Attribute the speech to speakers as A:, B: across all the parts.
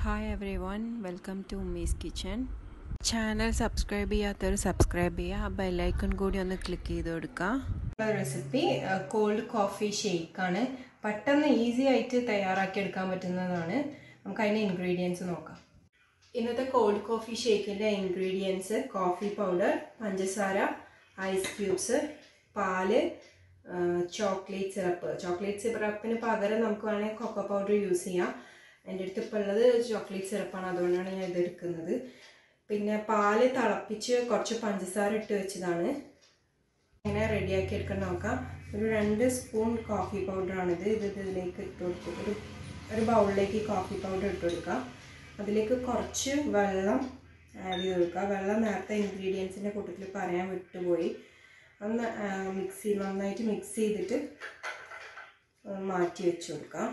A: hi everyone welcome to Ummi's kitchen channel subscribe ചെയ്യാത്തവർ subscribe ചെയ്യുക ആ ബെല്ലൈക്കൺ കൂടി ഒന്ന് ക്ലിക്ക് ചെയ്ത് കൊടുക്കുക
B: റെസിപ്പി കോൾഡ് കോഫി ഷേക്കാണ് പെട്ടെന്ന് ഈസി ആയിട്ട് തയ്യാറാക്കി എടുക്കാൻ പറ്റുന്നതാണ് നമുക്ക് അതിൻ്റെ ഇൻഗ്രീഡിയൻസ് നോക്കാം ഇന്നത്തെ കോൾഡ് കോഫി ഷേക്കിൻ്റെ ഇൻഗ്രീഡിയൻസ് കോഫി പൗഡർ പഞ്ചസാര ഐസ് ക്യൂബ്സ് പാല് ചോക്ലേറ്റ് സിറപ്പ് ചോക്ലേറ്റ് സിറപ്പിന് പകരം നമുക്ക് വേണമെങ്കിൽ കൊക്കോ പൗഡർ യൂസ് ചെയ്യാം എൻ്റെ അടുത്ത് ഇപ്പോൾ ഉള്ളത് ചോക്ലേറ്റ് സിറപ്പാണ് അതുകൊണ്ടാണ് ഞാൻ ഇത് എടുക്കുന്നത് പിന്നെ പാല് തിളപ്പിച്ച് കുറച്ച് പഞ്ചസാര ഇട്ട് വെച്ചതാണ് എങ്ങനെ റെഡിയാക്കി എടുക്കാൻ നോക്കാം ഒരു രണ്ട് സ്പൂൺ കോഫി പൗഡറാണിത് ഇത് ഇതിലേക്ക് ഇട്ട് കൊടുത്തു ഒരു ഒരു ബൗളിലേക്ക് കോഫി പൗഡർ ഇട്ട് കൊടുക്കുക അതിലേക്ക് കുറച്ച് വെള്ളം ആഡ് ചെയ്ത് കൊടുക്കുക വെള്ളം നേരത്തെ ഇൻഗ്രീഡിയൻസിൻ്റെ കൂട്ടത്തിൽ പറയാൻ വിട്ടുപോയി ഒന്ന് മിക്സ് ചെയ്ത് നന്നായിട്ട് മിക്സ് ചെയ്തിട്ട് മാറ്റി വെച്ച് കൊടുക്കാം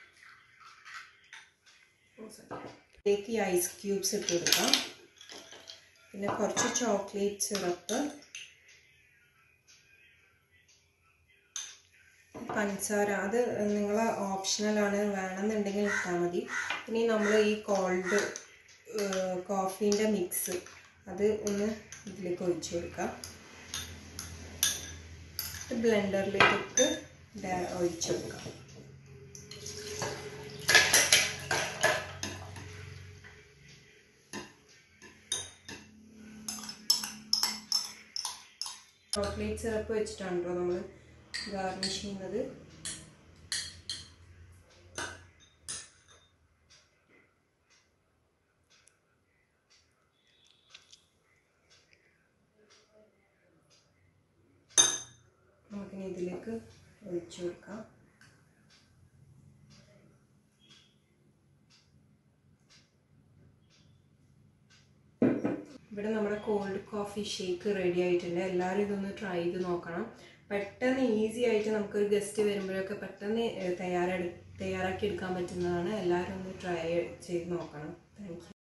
B: ഇതിലേക്ക് ഈ ഐസ് ക്യൂബ്സ് ഇട്ട് കൊടുക്കാം പിന്നെ കുറച്ച് ചോക്ലേറ്റ് സിറപ്പ് പഞ്ചസാര അത് നിങ്ങൾ ഓപ്ഷണലാണ് വേണമെന്നുണ്ടെങ്കിൽ ഇട്ടാൽ മതി ഇനി നമ്മൾ ഈ കോൾഡ് കോഫീൻ്റെ മിക്സ് അത് ഒന്ന് ഇതിലേക്ക് ഒഴിച്ചു കൊടുക്കാം ബ്ലെൻഡറിലേക്ക് ഇട്ട് ഒഴിച്ചു കൊടുക്കാം ചോക്ലേറ്റ് സിറപ്പ് വെച്ചിട്ടാണ് കേട്ടോ നമ്മൾ ഗാർണിഷ് ചെയ്യുന്നത് നമുക്കിനി ഇതിലേക്ക് ഒഴിച്ചു കൊടുക്കാം ഇവിടെ നമ്മുടെ കോൾഡ് കോഫി ഷേക്ക് റെഡി ആയിട്ടുണ്ട് എല്ലാവരും ഇതൊന്ന് ട്രൈ ചെയ്ത് നോക്കണം പെട്ടെന്ന് ഈസി ആയിട്ട് നമുക്കൊരു ഗസ്റ്റ് വരുമ്പോഴൊക്കെ പെട്ടെന്ന് തയ്യാറെടു തയ്യാറാക്കി എടുക്കാൻ പറ്റുന്നതാണ് എല്ലാവരും ഒന്ന് ട്രൈ ചെയ്ത് നോക്കണം താങ്ക്